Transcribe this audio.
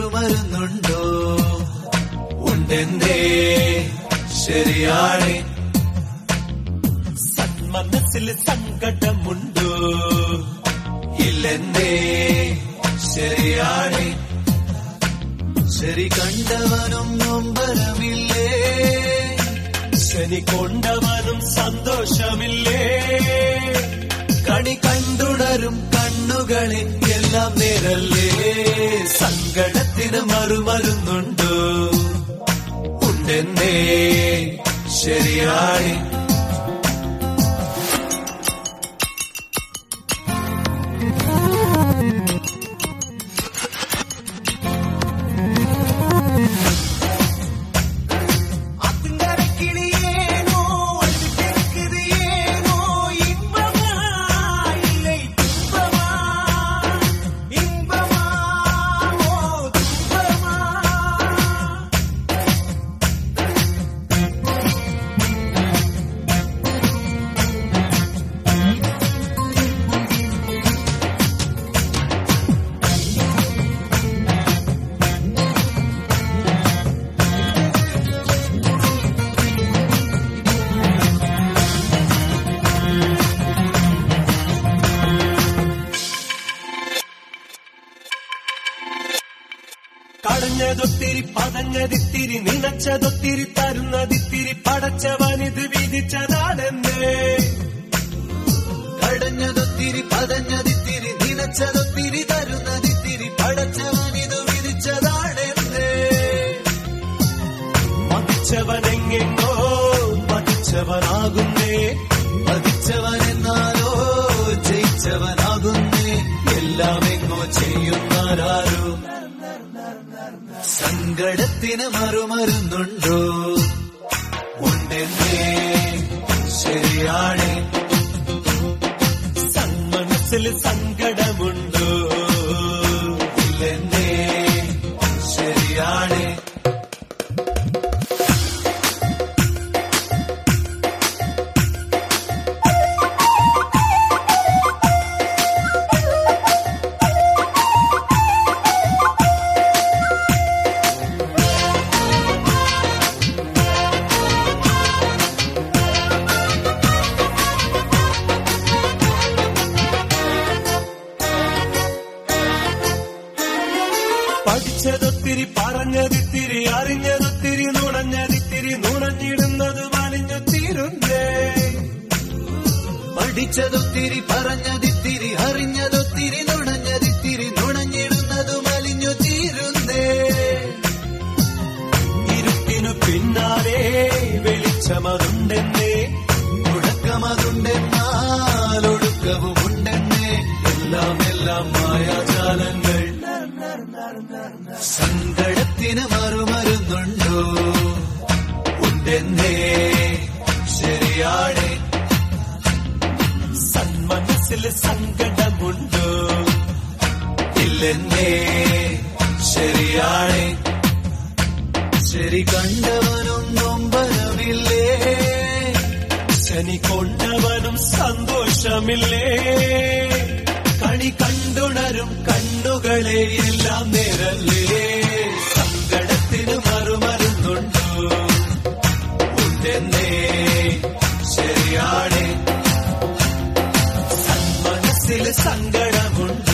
മറുമരുന്നുണ്ടോ ഉണ്ടെന്തേ ശരിയാണ് സന്മനസ്സിൽ സങ്കടമുണ്ടോ ഇല്ലെന്തേ ശരിയാണ് ശരി കണ്ടവനും നൊമ്പരമില്ലേ ശനി കൊണ്ടവനും സന്തോഷമില്ലേ കണി കണ്ടുണരും കണ്ണുകളെ എല്ലാം നേരല്ലേ സങ്കടത്തിന് മറുമരുന്നുണ്ടോ ഉണ്ടെന്നേ ശരിയാണ് അത്തിങ്കരക്കിളിയേനോ അഴുതിക്കിടക്കുത് ഏനോ ഇമ്പമാ இல்லை துன்பமா இன்பமா ஓ துன்பமா കടഞ്ഞതൊത്തിരി പതഞ്ഞതിത്തിരി നിനച്ചതൊത്തിരി തരുന്നതിത്തിരി പടച്ചവനിത് വിധിച്ചതാണെന്നേ കടഞ്ഞതൊത്തിരി പതഞ്ഞതിത്തിരി നിനച്ചതൊത്തിരി തരുന്നതിത്തിരി പടച്ചവനിതു വിധിച്ചതാണെന്നേ മതിച്ചവനെങ്ങെങ്ങോ മതിച്ചവനാകുന്നേ പതിച്ചവനെന്നാലോ ജയിച്ചവനാകുന്നേ എല്ലാം എങ്ങോ ചെയ്യുന്നവരാരോ സങ്കടത്തിന് മറുമരുന്നുണ്ടോ ഉണ്ടെന്നേ ശരിയാണ് സന്മനസ്സിൽ സങ്കടമുണ്ടോ ഇല്ലെന്നേ ശരിയാണ് പഠിച്ചതൊത്തിരി പറഞ്ഞതിത്തിരി അറിഞ്ഞതൊത്തിരി നുണഞ്ഞതിത്തിരി നുണഞ്ഞിടുന്നത് വലിഞ്ഞു തീരുന്നേ പഠിച്ചതൊത്തിരി പറഞ്ഞതിത്തിരി അറിഞ്ഞതൊത്തിരി നുണഞ്ഞതിത്തിരി നുണഞ്ഞിടുന്നതു മലിഞ്ഞു തീരുന്നേ ഇരുട്ടിനു പിന്നാലെ വെളിച്ചമതുണ്ടെന്നേ മുടക്കമതുണ്ടെന്നാൽ ഒടുക്കവുമുണ്ടെന്നേ എല്ലാം എല്ലാം മായാജാലങ്ങൾ സങ്കടത്തിന് മറുമരുന്നുണ്ടോ ഉണ്ടെന്നേ ശരിയാണ് സന്മനസ്സിൽ സങ്കടമുണ്ടോ ഇല്ലെന്നേ ശരിയാണ് ശരി കണ്ടവനും നൊമ്പരമില്ലേ ശനി കൊണ്ടവനും സന്തോഷമില്ലേ കണി കണ്ടുണരും കണ്ണുകളെ എല്ലാം നേരല്ലേ സങ്കടത്തിന് മറുമരുന്നുണ്ടോ ഉണ്ടെന്നേ ശരിയാണ് സന്മനസ്സിൽ സങ്കടമുണ്ട്